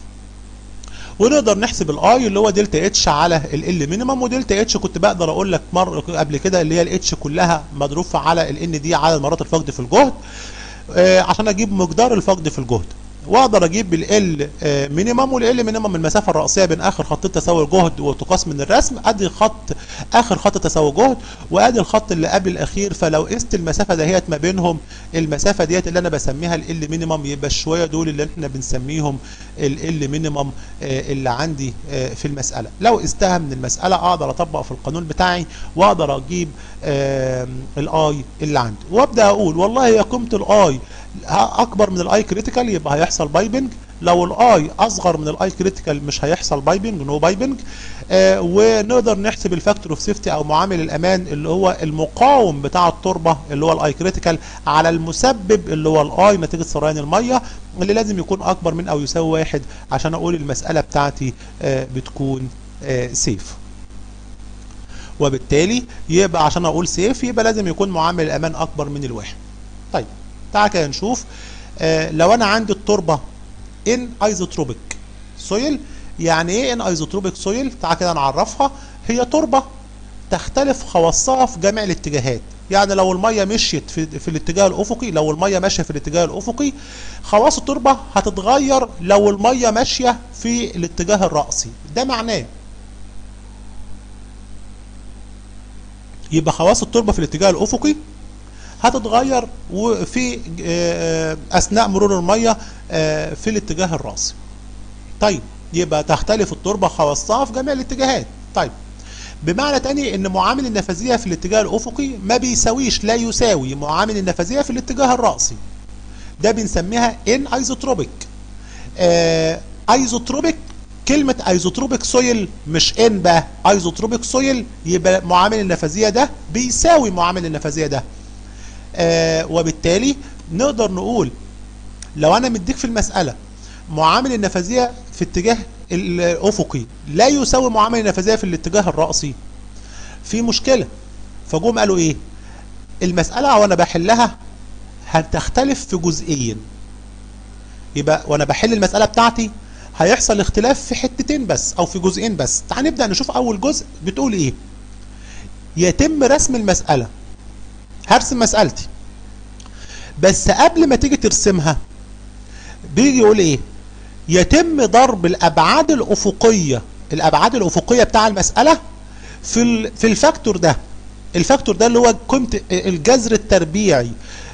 ونقدر نحسب الاي اللي هو دلتا اتش على ال مينيمم ودلتا اتش كنت بقدر اقول لك مره قبل كده اللي هي الاتش كلها مضروب على الان دي عدد مرات الفقد في الجهد آه، عشان اجيب مقدار الفقد في الجهد واقدر اجيب ال مينيمم والال مينيمم المسافه الرئيسيه بين اخر خطين تساوي الجهد وتقاس من الرسم ادي خط اخر خط تساوي جهد وادي الخط اللي قبل الاخير فلو قست المسافه دهيت ما بينهم المسافه ديت اللي انا بسميها ال مينيمم يبقى شويه دول اللي احنا بنسميهم ال مينيمم اللي عندي آه، في المساله لو قستها من المساله اقدر اطبق في القانون بتاعي واقدر اجيب الاي اللي عندي وابدا اقول والله يا قيمه الاي اكبر من الاي كريتيكال يبقى هيحصل بايبنج لو الاي اصغر من الاي كريتيكال مش هيحصل بايبنج نو بايبنج آه ونقدر نحسب الفاكتور اوف سيفتي او معامل الامان اللي هو المقاوم بتاع التربه اللي هو الاي كريتيكال على المسبب اللي هو الاي نتيجه سريان الميه اللي لازم يكون اكبر من او يساوي واحد عشان اقول المساله بتاعتي آه بتكون آه سيف وبالتالي يبقى عشان اقول سيف يبقى لازم يكون معامل الامان اكبر من الواحد طيب تعال كده نشوف آه لو انا عندي التربه ان ايزوتروبيك سويل يعني ايه ان ايزوتروبيك سويل تعال كده نعرفها هي تربه تختلف خواصها في جميع الاتجاهات يعني لو الميه مشيت في, في الاتجاه الافقي لو الميه ماشيه في الاتجاه الافقي خواص التربه هتتغير لو الميه ماشيه في الاتجاه الرأسي ده معناه يبقى خواص التربه في الاتجاه الافقي هتتغير وفي آه، اثناء مرور الميه آه، في الاتجاه الرأسي طيب يبقى تختلف التربه خواصها في جميع الاتجاهات طيب بمعنى تاني ان معامل النفاذيه في الاتجاه الافقي ما بيساويش لا يساوي معامل النفاذيه في الاتجاه الرأسي ده بنسميها ان ايزوتروبيك آه ايزوتروبيك كلمة ايزوتروبيك سويل مش ان بقى ايزوتروبيك سويل يبقى معامل النفاذيه ده بيساوي معامل النفاذيه ده آه وبالتالي نقدر نقول لو انا مديك في المسألة معامل النفاذية في اتجاه الافقي لا يساوي معامل النفاذية في الاتجاه الرأسي في مشكلة فجم قالوا ايه المسألة وانا بحلها هتختلف في جزئين يبقى وانا بحل المسألة بتاعتي هيحصل اختلاف في حتتين بس او في جزئين بس تعال نبدأ نشوف اول جزء بتقول ايه يتم رسم المسألة هرسم مسألتي بس قبل ما تيجي ترسمها بيجي يقول ايه يتم ضرب الابعاد الافقيه الابعاد الافقيه بتاع المساله في ال- في الفاكتور ده الفاكتور ده اللي هو قيمه الجذر التربيعي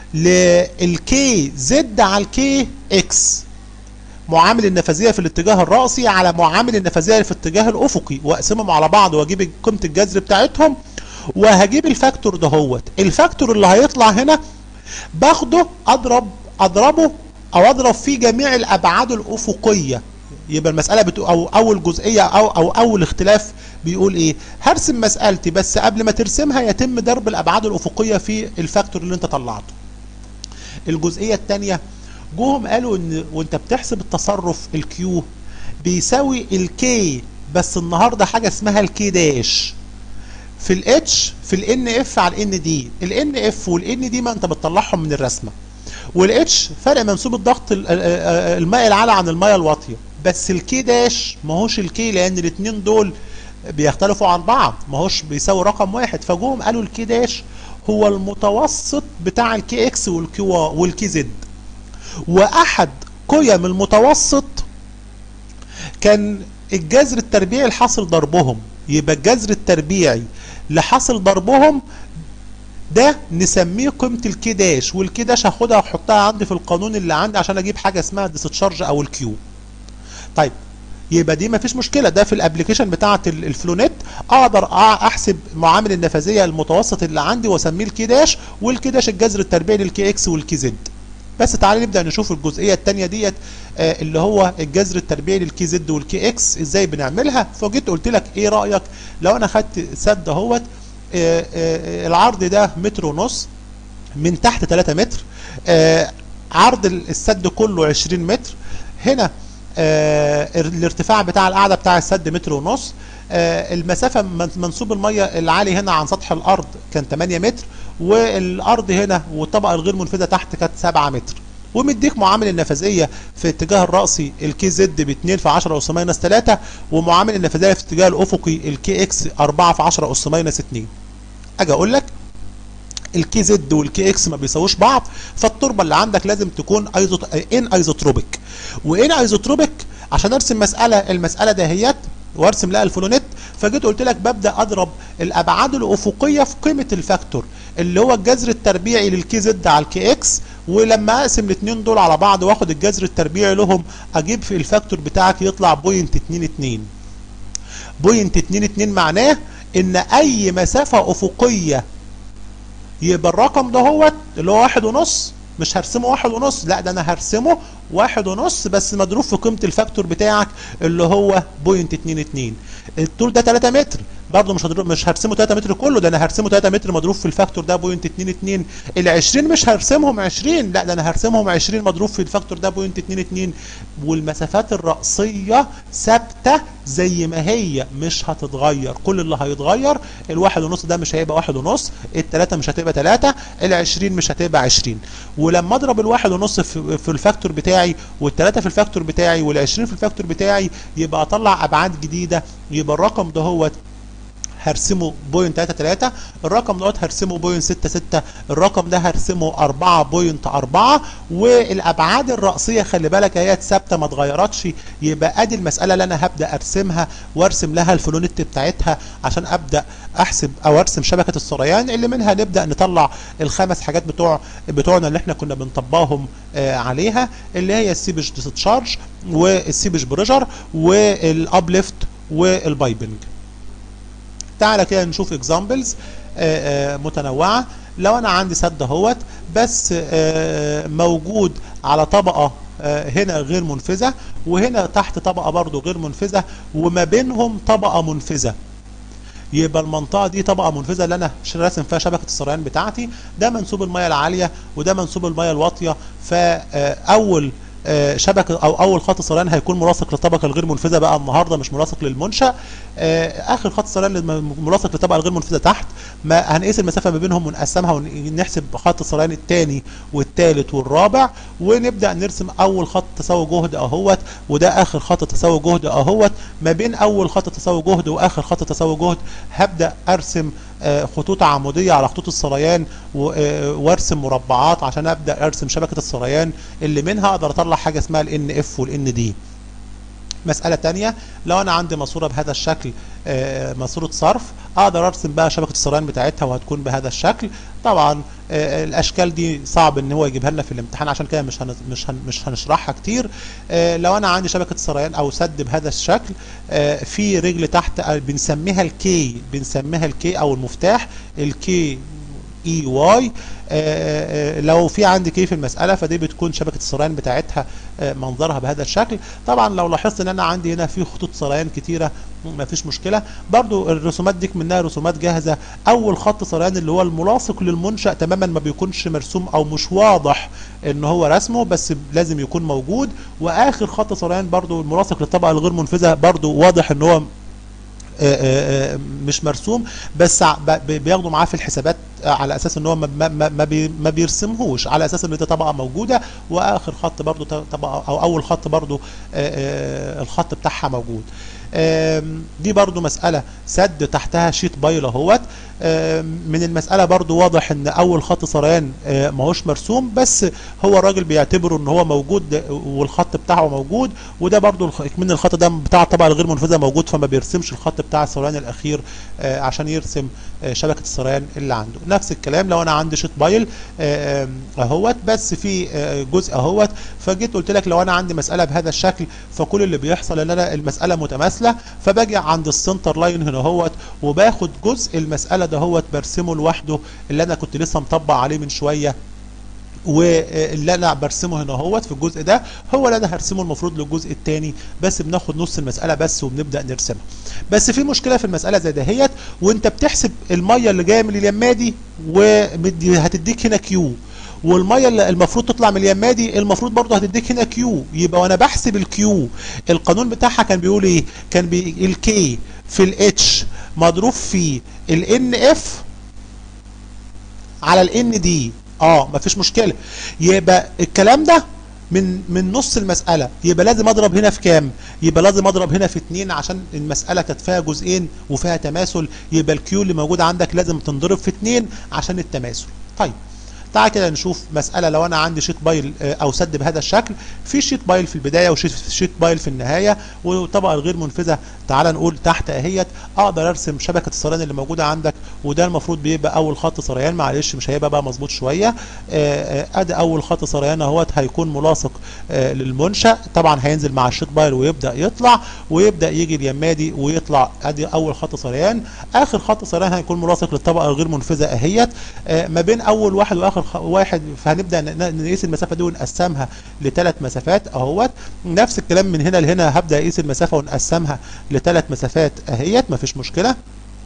للكي زد على الكي اكس معامل النفاذيه في الاتجاه الرأسي على معامل النفاذيه في الاتجاه الافقي واقسمهم على بعض واجيب قيمه الجذر بتاعتهم وهجيب الفاكتور دهوت الفاكتور اللي هيطلع هنا باخده اضرب اضربه او اضرب فيه جميع الابعاد الافقيه يبقى المساله بتقول او اول جزئيه او او اول اختلاف بيقول ايه هرسم مسالتي بس قبل ما ترسمها يتم ضرب الابعاد الافقيه في الفاكتور اللي انت طلعته الجزئيه الثانيه جوهم قالوا ان وانت بتحسب التصرف الكيو بيساوي الكي بس النهارده حاجه اسمها الكي داش في الاتش في الان اف على الان دي الان اف والان دي ما انت بتطلعهم من الرسمه والاتش فرق منسوب الضغط الماء العالي عن الماء الواطيه بس الكي داش ما هوش الكي لان الاثنين دول بيختلفوا عن بعض ما هوش بيساوي رقم واحد فجوهم قالوا الكي داش هو المتوسط بتاع الكي اكس والكي والكي زد واحد قيم المتوسط كان الجذر التربيعي لحاصل ضربهم يبقى الجذر التربيعي لحاصل ضربهم ده نسميه قيمة الكي داش والكي داش هاخدها واحطها عندي في القانون اللي عندي عشان اجيب حاجة اسمها ديستشارج او الكيو طيب يبقى دي مفيش مشكله ده في الابلكيشن بتاعه الفلونيت اقدر احسب معامل النفاذيه المتوسط اللي عندي واسميه الكي داش والكي داش الجذر التربيعي للكي اكس والكي زد بس تعالى نبدا نشوف الجزئيه الثانيه ديت آه اللي هو الجذر التربيعي للكي زد والكي اكس ازاي بنعملها فجيت قلت لك ايه رايك لو انا خدت سد اهوت آه آه العرض ده متر ونص من تحت 3 متر عرض السد كله 20 متر هنا آه الارتفاع بتاع القاعده بتاع السد متر ونص آه المسافه منسوب الميه العالي هنا عن سطح الارض كان 8 متر والارض هنا والطبقه الغير منفذه تحت كانت 7 متر ومديك معامل النفاذيه في الاتجاه الراسي الكي زد ب 2 في 10 اس ماينس 3 ومعامل النفاذيه في الاتجاه الافقي الكي اكس 4 في 10 اس ماينس 2 اجي اقول لك الكي زد والكي اكس ما بيساووش بعض فالتربه اللي عندك لازم تكون ايزوت ان ايزوتروبيك وان ايزوتروبيك عشان ارسم مساله المساله دهيت وارسم لها الفلونيت فجيت قلت لك ببدا اضرب الابعاد الافقيه في قيمه الفاكتور اللي هو الجذر التربيعي للكي زد على الكي اكس ولما اقسم الاثنين دول على بعض واخد الجذر التربيعي لهم اجيب في الفاكتور بتاعك يطلع بوينت 2 2 بوينت 2 2 معناه ان اي مسافه افقيه يبقى الرقم ده هو اللي هو واحد ونص مش هرسمه واحد ونص لا ده انا هرسمه واحد ونص بس مضروب في قيمة الفاكتور بتاعك اللي هو بوينت اتنين اتنين الطول ده 3 متر برضه مش هضرب مش هرسمه 3 متر كله ده انا هرسمه 3 متر مضروب في الفاكتور ده بوينت 2 2 ال 20 مش هرسمهم 20 لا ده انا هرسمهم 20 مضروب في الفاكتور ده بوينت 2 2 والمسافات الرأسية ثابتة زي ما هي مش هتتغير كل اللي هيتغير الواحد ونص ده مش هيبقى واحد ونص التلاتة مش هتبقى تلاتة ال 20 مش هتبقى 20 ولما اضرب الواحد ونص في, في الفاكتور بتاعي والتلاتة في الفاكتور بتاعي وال 20 في الفاكتور بتاعي يبقى اطلع ابعاد جديدة يبقى الرقم ده هو هرسمه بوينت 33 الرقم دوت هرسمه بوينت 66 الرقم ده هرسمه 4.4 والابعاد الرأسية خلي بالك هي ثابته ما اتغيرتش يبقى ادي المسألة اللي انا هبدأ ارسمها وارسم لها الفلونت بتاعتها عشان ابدأ احسب او ارسم شبكة السريان اللي منها نبدأ نطلع الخمس حاجات بتوع بتوعنا اللي احنا كنا بنطبقهم آه عليها اللي هي السيبج ديسشارج والسيبج بريشر والابليفت والبايبنج تعالى كده نشوف اكزامبلز متنوعه لو انا عندي سد اهوت بس موجود على طبقه هنا غير منفذه وهنا تحت طبقه برضو غير منفذه وما بينهم طبقه منفذه يبقى المنطقه دي طبقه منفذه اللي انا راسم فيها شبكه السريان بتاعتي ده منسوب الميه العاليه وده منسوب الميه الواطيه فاول شبكه او اول خط سريان هيكون ملاصق للطبقه الغير منفذه بقى النهارده مش ملاصق للمنشا اخر خط سريان ملاصق للطبقه الغير منفذه تحت ما هنقيس المسافه ما بينهم ونقسمها ونحسب خط السريان الثاني والثالث والرابع ونبدا نرسم اول خط تساوي جهد اهوت وده اخر خط تساوي جهد اهوت ما بين اول خط تساوي جهد واخر خط تساوي جهد هبدا ارسم خطوط عمودية على خطوط السريان وارسم مربعات عشان ابدا ارسم شبكة السريان اللي منها اقدر اطلع حاجة اسمها الان اف والان دي مسألة تانية لو انا عندي ماسورة بهذا الشكل ماسورة صرف اقدر ارسم بقى شبكة السريان بتاعتها وهتكون بهذا الشكل طبعا الاشكال دي صعب ان هو يجيبها لنا في الامتحان عشان كده مش هن مش هن مش هنشرحها كتير لو انا عندي شبكة سريان او سد بهذا الشكل في رجل تحت بنسميها الكي بنسميها الكي او المفتاح الكي اي واي لو في عندي كي في المسألة فدي بتكون شبكة السريان بتاعتها منظرها بهذا الشكل طبعا لو لاحظت ان انا عندي هنا في خطوط سريان كتيرة ما فيش مشكلة برضو الرسومات دي منها رسومات جاهزة اول خط سريان اللي هو الملاصق للمنشأ تماما ما بيكونش مرسوم او مش واضح ان هو رسمه بس لازم يكون موجود واخر خط سريان برضو الملاصق للطبقة الغير منفذة برضو واضح ان هو آه، آه، آه، مش مرسوم بس ع- ب- ب- بياخدوا معاه في الحسابات آه، على اساس ان هو ما, ما, ما- ما, بي ما بيرسمهوش على اساس ان دي طبقه موجوده واخر خط برضو ط- طبقه او اول خط برضو آه، آه، الخط بتاعها موجود آم، دي برضو مسألة سد تحتها شيت بايل اهوت آم، من المسألة برضو واضح ان اول خط سريان آه، ماهوش مرسوم بس هو الراجل بيعتبره ان هو موجود والخط بتاعه موجود وده برضو الخ- من الخط ده بتاع الطبقة الغير منفذة موجود فما بيرسمش الخط بتاع السريان الاخير آه، عشان يرسم آه، شبكة السريان اللي عنده نفس الكلام لو انا عندي شيت بايل آه، آم، اهوت بس في آه، جزء اهوت فجيت قلت لك لو انا عندي مسألة بهذا الشكل فكل اللي بيحصل ان انا المسألة متماثلة فباجي عند السنتر لاين هنا اهوت وباخد جزء المسألة دهوت برسمه لوحده اللي انا كنت لسه مطبق عليه من شوية واللي انا برسمه هنا اهوت في الجزء ده هو اللي انا هرسمه المفروض للجزء الثاني بس بناخد نص المساله بس وبنبدا نرسمها بس في مشكله في المساله زي دهيت وانت بتحسب الميه اللي جايه من اليمادي وهتديك هنا كيو والميه اللي المفروض تطلع من اليمادي المفروض برضه هتديك هنا كيو يبقى وانا بحسب الكيو القانون بتاعها كان بيقول ايه كان بي الكي في الاتش مضروب في الان اف على الان دي اه مفيش مشكله يبقى الكلام ده من من نص المساله يبقى لازم اضرب هنا في كام يبقى لازم اضرب هنا في 2 عشان المساله كانت فيها جزئين وفيها تماثل يبقى الكيو اللي موجود عندك لازم تنضرب في 2 عشان التماثل طيب تعال كده نشوف مسألة لو أنا عندي شيت بايل آه، أو سد بهذا الشكل في شيت بايل في البداية وشيت شيت بايل في النهاية والطبقة الغير منفذة تعال نقول تحت أهيت أقدر أرسم شبكة السريان اللي موجودة عندك وده المفروض بيبقى أول خط سريان معلش مش هيبقى بقى مظبوط شوية آه، آه، أدي أول خط سريان أهوت هيكون ملاصق آه، للمنشأ طبعا هينزل مع الشيت بايل ويبدأ يطلع ويبدأ يجي اليمادي ويطلع أدي أول خط سريان آخر خط سريان هيكون ملاصق للطبقة الغير منفذة أهيت آه، ما بين اول واحد واخر خ- واحد فهنبدا ن- ن- نقيس المسافه دي ونقسمها لثلاث مسافات اهوت نفس الكلام من هنا لهنا هبدا اقيس المسافه ونقسمها لثلاث مسافات اهيت مفيش مشكله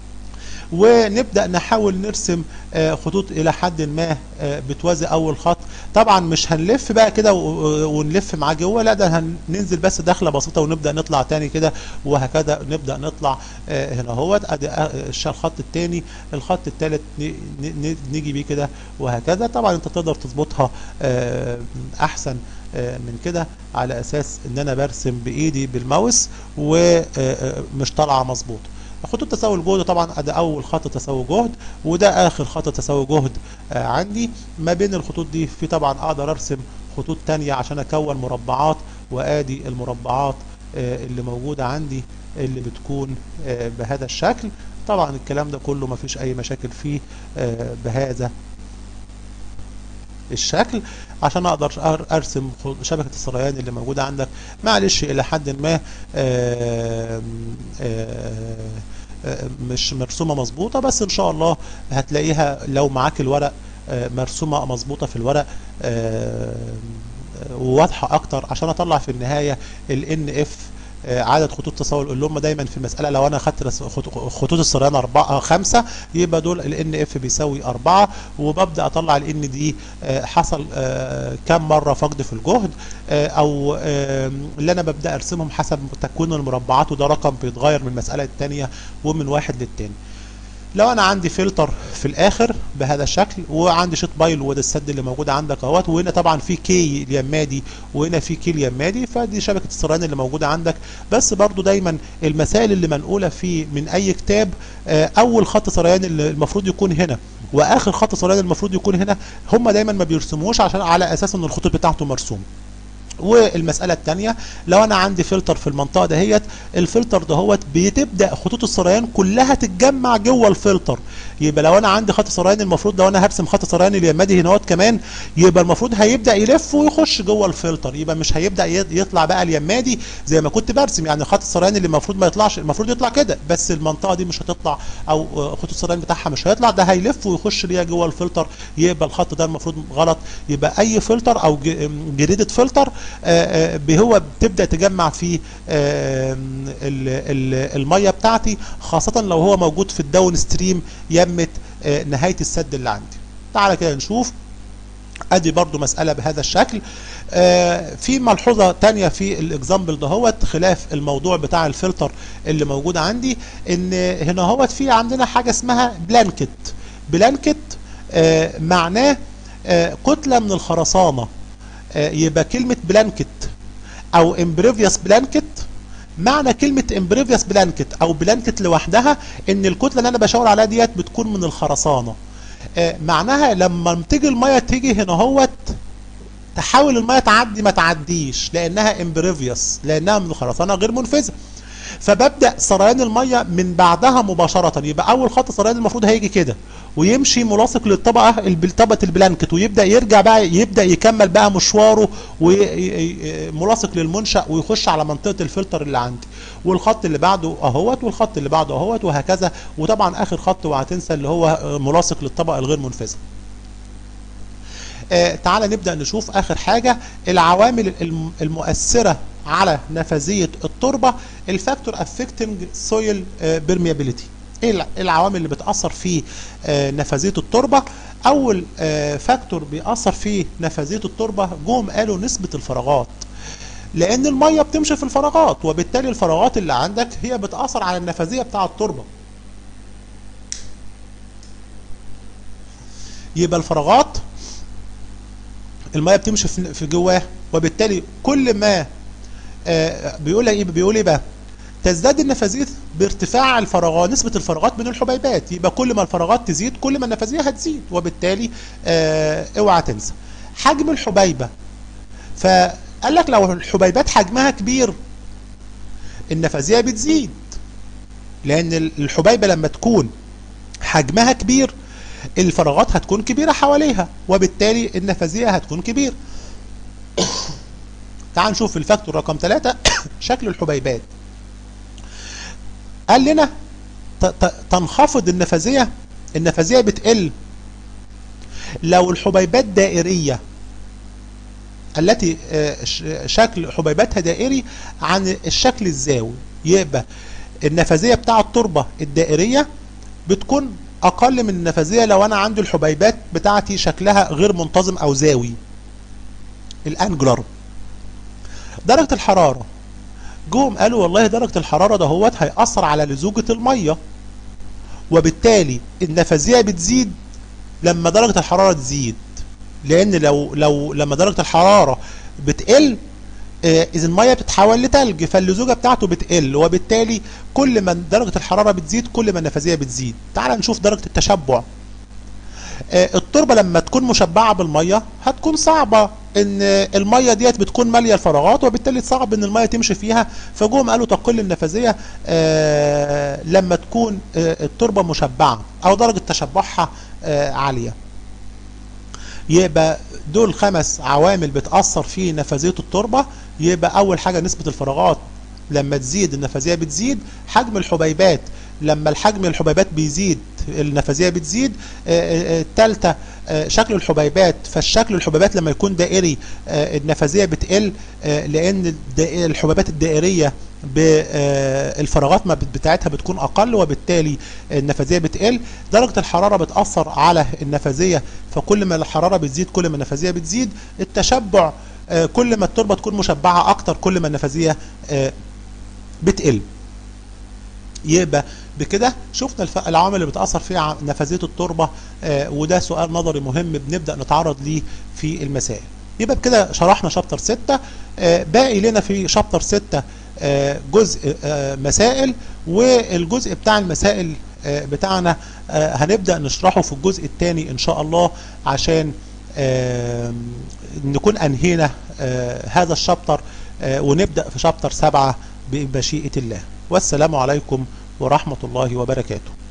ونبدا نحاول نرسم آه، خطوط الى حد ما آه، بتوازي اول خط طبعا مش هنلف بقى كده و- ونلف معاه جوه لا ده هننزل بس دخله بسيطه ونبدا نطلع تاني كده وهكذا نبدا نطلع آه، هنا اهوت ادي آه، الش- الخط الثاني الخط الثالث نيجي بيه كده وهكذا طبعا انت تقدر تظبطها آه، احسن آه، من كده على اساس ان انا برسم بايدي بالماوس ومش طالعه مظبوط خطوط تساوي الجهد طبعا ادي اول خط تساوي جهد وده اخر خط تساوي جهد آه، عندي ما بين الخطوط دي في طبعا اقدر ارسم خطوط تانية عشان اكون مربعات وادي المربعات آه، اللي موجودة عندي اللي بتكون آه، بهذا الشكل طبعا الكلام ده كله مفيش اي مشاكل فيه آه، بهذا الشكل عشان اقدر أر- ارسم خ- شبكة السريان اللي موجودة عندك معلش الى حد ما آم، آه، آه، مش مرسومة مظبوطة بس ان شاء الله هتلاقيها لو معاك الورق آه، مرسومة مظبوطة في الورق آه، وواضحة اكتر عشان اطلع في النهاية ال NF آه، عدد خطوط تساوي اللي هم دايما في المسألة لو انا خدت رس- خط- خطوط السريان أربعة خمسة يبقى دول ال NF بيساوي أربعة وببدأ أطلع ال N دي آه، حصل آه، كم مرة فقد في الجهد آه، أو آه، اللي أنا ببدأ أرسمهم حسب تكوين المربعات وده رقم بيتغير من مسألة التانية ومن واحد للتاني لو انا عندي فلتر في الاخر بهذا الشكل وعندي شيت بايل وده السد اللي موجود عندك اهوت وهنا طبعا في كي اليمادي وهنا في كي اليمادي فدي شبكه السريان اللي موجوده عندك بس برضو دايما المسائل اللي منقوله في من اي كتاب آه، اول خط سريان اللي المفروض يكون هنا واخر خط سريان المفروض يكون هنا هم دايما ما بيرسموش عشان على اساس ان الخطوط بتاعته مرسوم والمسألة التانية لو أنا عندي فلتر في المنطقة دهيت الفلتر دهوت بتبدأ خطوط السريان كلها تتجمع جوه الفلتر يبقى لو أنا عندي خط سريان المفروض لو أنا هرسم خط سريان اليمادي هنا كمان يبقى المفروض هيبدأ يلف ويخش جوه الفلتر يبقى مش هيبدأ ي- يطلع بقى اليمادي زي ما كنت برسم يعني خط السريان اللي المفروض ما يطلعش المفروض يطلع كده بس المنطقة دي مش هتطلع أو آه، خطوط السريان بتاعها مش هيطلع ده هيلف ويخش ليها جوه الفلتر يبقى الخط ده المفروض غلط يبقى أي فلتر أو جريدد فلتر آه، آه، هو بتبدا تجمع فيه آه، ال- ال- الميه بتاعتي خاصه لو هو موجود في الداون ستريم يمه آه، نهايه السد اللي عندي تعالى كده نشوف ادي برضو مسألة بهذا الشكل آه في ملحوظة تانية في الاكزامبل دهوت خلاف الموضوع بتاع الفلتر اللي موجود عندي ان هنا هوت في عندنا حاجة اسمها بلانكت بلانكت آه معناه آه كتلة من الخرسانة آه يبقى كلمة بلانكت او امبريفيوس بلانكت معنى كلمة امبريفيوس بلانكت او بلانكت لوحدها ان الكتلة اللي انا بشاور عليها ديت بتكون من الخرسانة آه معناها لما تيجي المية تيجي هنا هوت تحاول المية تعدي ما تعديش لانها امبريفيوس لانها من الخرسانة غير منفذة فببدا سريان الميه من بعدها مباشره يبقى اول خط سريان المفروض هيجي كده ويمشي ملاصق للطبقه طبقه البلانكت ويبدا يرجع بقى يبدا يكمل بقى مشواره ملاصق للمنشا ويخش على منطقه الفلتر اللي عندي والخط اللي بعده اهوت والخط اللي بعده اهوت وهكذا وطبعا اخر خط وهتنسى اللي هو ملاصق للطبقه الغير منفذه آه تعالى نبدا نشوف اخر حاجه العوامل المؤثره على نفاذيه التربه الفاكتور افكتنج سويل بيرميابيليتي ايه العوامل اللي بتاثر في آه نفاذيه التربه اول آه فاكتور بيأثر في نفاذيه التربه جم قالوا نسبه الفراغات لان الميه بتمشي في الفراغات وبالتالي الفراغات اللي عندك هي بتاثر على النفاذيه بتاع التربه يبقى الفراغات الميه بتمشي في جواه وبالتالي كل ما آه بيقول ايه بيقول ايه بقى تزداد النفاذيه بارتفاع الفراغات نسبه الفراغات من الحبيبات يبقى كل ما الفراغات تزيد كل ما النفاذيه هتزيد وبالتالي آه اوعى تنسى حجم الحبيبه فقال لك لو الحبيبات حجمها كبير النفاذيه بتزيد لان الحبيبه لما تكون حجمها كبير الفراغات هتكون كبيره حواليها وبالتالي النفاذيه هتكون كبيره تعال نشوف الفاكتور رقم 3 شكل الحبيبات قال لنا تنخفض النفاذيه النفاذيه بتقل لو الحبيبات دائريه التي شكل حبيباتها دائري عن الشكل الزاوي يبقى النفاذيه بتاع التربه الدائريه بتكون اقل من النفاذيه لو انا عندي الحبيبات بتاعتي شكلها غير منتظم او زاوي الانجلر درجه الحراره جم قالوا والله درجه الحراره دهوت هيأثر على لزوجه الميه وبالتالي النفاذيه بتزيد لما درجه الحراره تزيد لان لو لو لما درجه الحراره بتقل آه اذا الميه بتتحول لتلج فاللزوجه بتاعته بتقل وبالتالي كل ما درجه الحراره بتزيد كل ما النفاذيه بتزيد تعال نشوف درجه التشبع آه التربه لما تكون مشبعه بالميه هتكون صعبه ان الميه ديت بتكون ماليه الفراغات وبالتالي صعب ان الميه تمشي فيها فجم قالوا تقل النفاذيه آه لما تكون التربه مشبعه او درجه تشبعها عاليه يبقى دول خمس عوامل بتأثر في نفاذية التربة يبقى أول حاجة نسبة الفراغات لما تزيد النفاذية بتزيد حجم الحبيبات لما الحجم الحبيبات بيزيد النفاذية بتزيد الثالثة شكل الحبيبات فالشكل الحبيبات لما يكون دائري النفاذية بتقل لأن الحبيبات الدائرية الفراغات بتاعتها بتكون اقل وبالتالي النفاذيه بتقل درجه الحراره بتاثر على النفاذيه فكل ما الحراره بتزيد كل ما النفاذيه بتزيد التشبع كل ما التربه تكون مشبعه اكتر كل ما النفاذيه بتقل يبقى بكده شفنا العوامل اللي بتاثر في نفاذيه التربه وده سؤال نظري مهم بنبدا نتعرض ليه في المسائل يبقى بكده شرحنا شابتر 6 باقي لنا في شابتر 6 جزء مسائل والجزء بتاع المسائل بتاعنا هنبدأ نشرحه في الجزء الثاني ان شاء الله عشان نكون انهينا هذا الشابتر ونبدأ في شابتر 7 بمشيئة الله والسلام عليكم ورحمة الله وبركاته